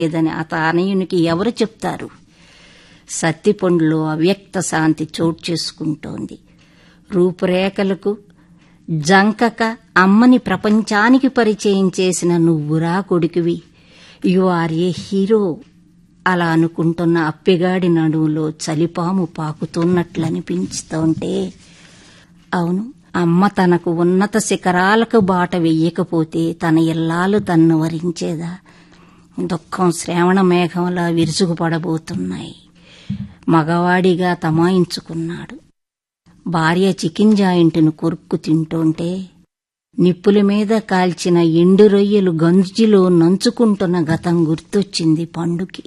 లేదని ఆ తానయునికి ఎవరు చెప్తారు సత్తిపండులో అవ్యక్త శాంతి చోటు చేసుకుంటోంది రూపురేఖలకు జంకక అమ్మని ప్రపంచానికి పరిచయం చేసిన నువ్వురా కొడుకువి యు ఆర్ ఏ హీరో అలా అనుకుంటున్న అప్పిగాడి నడువులో చలిపాము పాకుతున్నట్లనిపించుతోంటే అవును అమ్మ తనకు ఉన్నత శిఖరాలకు బాట వెయ్యకపోతే తన ఇల్లాలు తన్ను వరించేదా దుఃఖం శ్రావణ మేఘంలా విరుచుకుపడబోతున్నాయి మగవాడిగా తమాయించుకున్నాడు భార్య చికెన్ జాయింట్ను కొరుక్కు తింటోంటే నిప్పుల మీద కాల్చిన ఎండు రొయ్యలు గంజిలో నంచుకుంటున్న గతం గుర్తొచ్చింది పండుకి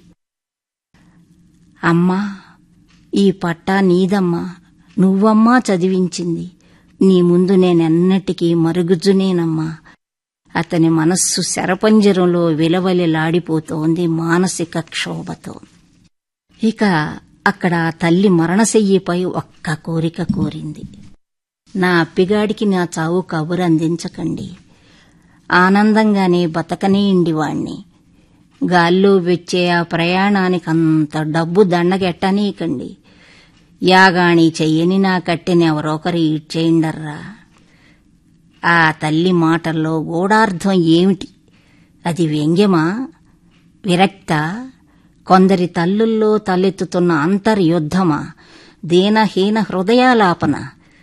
అమ్మా ఈ పట్టా నీదమ్మా నువ్వమ్మా చదివించింది నీ ముందు నేనెన్నటికీ మరుగుజ్జునేనమ్మా అతని మనస్సు శరపంజరంలో విలవలిలాడిపోతోంది మానసిక క్షోభతో ఇక అక్కడ తల్లి మరణశయ్యిపై ఒక్క కోరిక కోరింది నా అప్పిగాడికి నా చావు కబురు అందించకండి ఆనందంగానే బతకనేయండి వాణ్ణి గాల్లో వచ్చే ఆ ప్రయాణానికి అంత డబ్బు దండగెట్టనీయకండి యాగాణి చెయ్యని నా కట్టెనెవరొకరు ఇచ్చేయండర్రా ఆ తల్లి మాటల్లో గూఢార్థం ఏమిటి అది వ్యంగ్యమా విరక్త కొందరి తల్లుల్లో తలెత్తుతున్న అంతర్యుద్ధమా దీనహీన హృదయాలాపన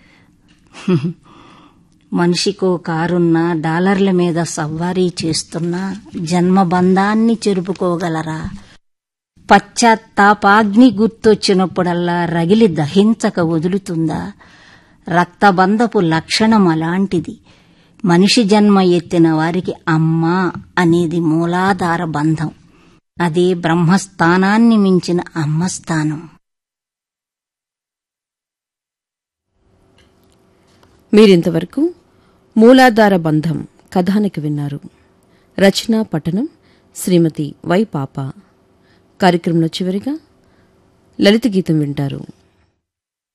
మనిషికో కారున్నా డాలర్ల మీద సవ్వారీ చేస్తున్నా జన్మబంధాన్ని చెరుపుకోగలరా పశ్చాత్తాపాగ్ని గుర్తొచ్చినప్పుడల్లా రగిలి దహించక వదులుతుందా రక్తబంధపు లక్షణం అలాంటిది మనిషి జన్మ ఎత్తిన వారికి అమ్మా అనేది మూలాధార బంధం అదే బ్రహ్మస్థానాన్ని మించిన అమ్మస్థానం మీరింతవరకు మూలాధార బంధం కథానికి విన్నారు రచన పఠనం శ్రీమతి వై పాప కార్యక్రమంలో చివరిగా లలిత గీతం వింటారు